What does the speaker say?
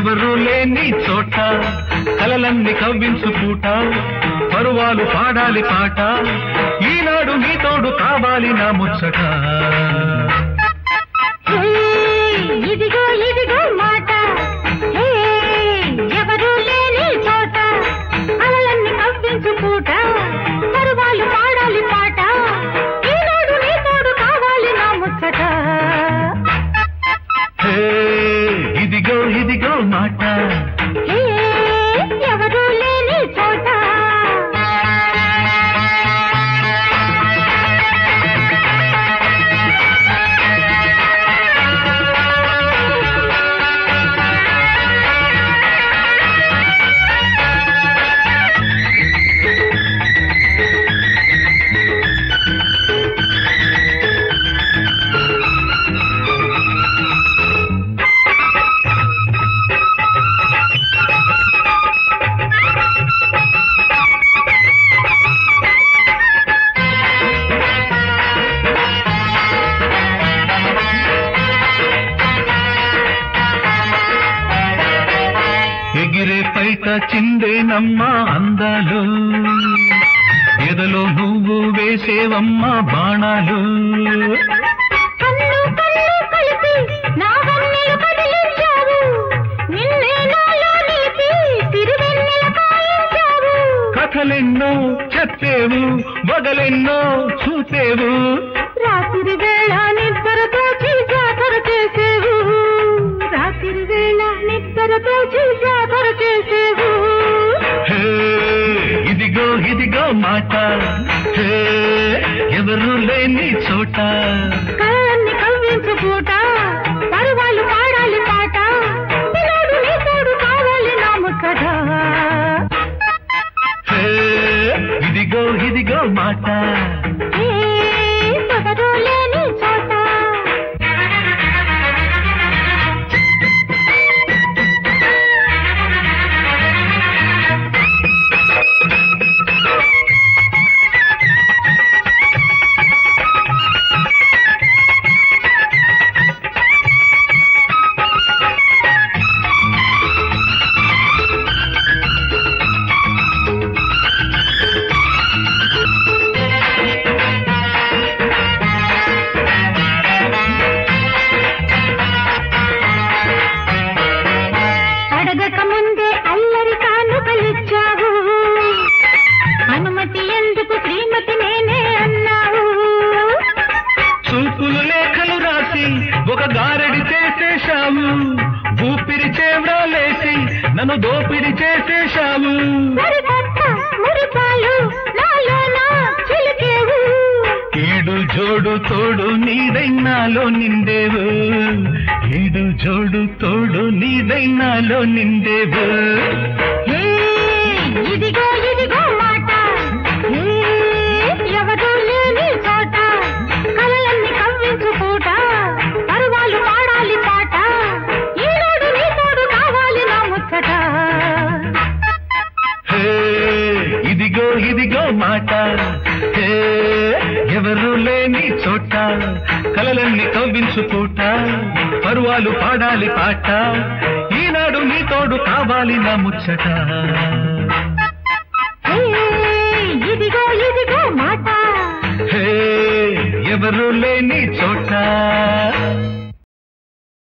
ఎవరు లేని చోట కలలన్నీ కవ్వించు పూట పరువాలు పాడాలి పాట ఈనాడు నీ తోడు కావాలి నా ముచ్చట హే, ఇదిగో ఇదిగో మాట హే, ఎవరు లేని చోట అలలన్నీ కవ్వించు పూట పరువాలు పాడాలి పాట ఈనాడు నీ తోడు కావాలి నా ముచ్చట హే ఇదిగో ఇదిగో మాట హే, ఎవరు లేని చోట ఎగిరే పైట చిందేనమ్మా అందాలు ఎదలో నువ్వు వేసేవమ్మా బాణాలు కన్ను కన్ను కలిపి నా వన్నెలు కదిలించావు నిన్నే నాలో నిలిపి తిరువెన్నెల కాయించావు కథలెన్నో చెప్పేవు మొగలెన్నో చూసేవు రాత్రి వేళ నిద్రతో జాతర చేసేవు రాత్రి వేళ నిద్రతో జాతర చేసేవు హే ఇదిగో ఇదిగో మాట హే ఎవరు లేని చోట కళ్ళన్ని కవ్వించు పూట పరువాళ్ళు పాడాలి పాట పిల్లోడు నీ తోడు కావాలి నా ముచ్చట హే ఇదిగో ఇదిగో మాట ఏ పొగరు లేని చోట అడగక ముందే అల్లరి కానుకలిచ్చావు అనుమతి ఎందుకు శ్రీమతి నేనే అన్నావు చూపులు లేఖలు రాసి ఒక గారడి చేసేశావు ఊపిరి చేవ్రాలేసి నన్ను దోపిడి చేసేశావు సరికొత్త మురిపాలు నాలోన చిలికేవు ఏడు జోడు తోడు నీదైనాలో నిండేవు ఏడు జోడు తోడు నీదైనాలో నిండేవు హే, ఇదిగో ఇదిగో మాట హే, ఎవరు లేని చోట కలలన్నీ కవ్వించు పూట పరువాలు పాడాలి పాట ఈనాడు నీ తోడు కావాలి నా ముచ్చట హే ఇదిగో ఇదిగో మాట హే ఎవరు లేని చోట కలలన్నీ కవ్వించు పూట పరువాలు పాడాలి పాట ఈనాడు నీ తోడు కావాలి నా ముచ్చట హే, ఇదిగో ఇదిగో మాట హే ఎవరు లేని చోట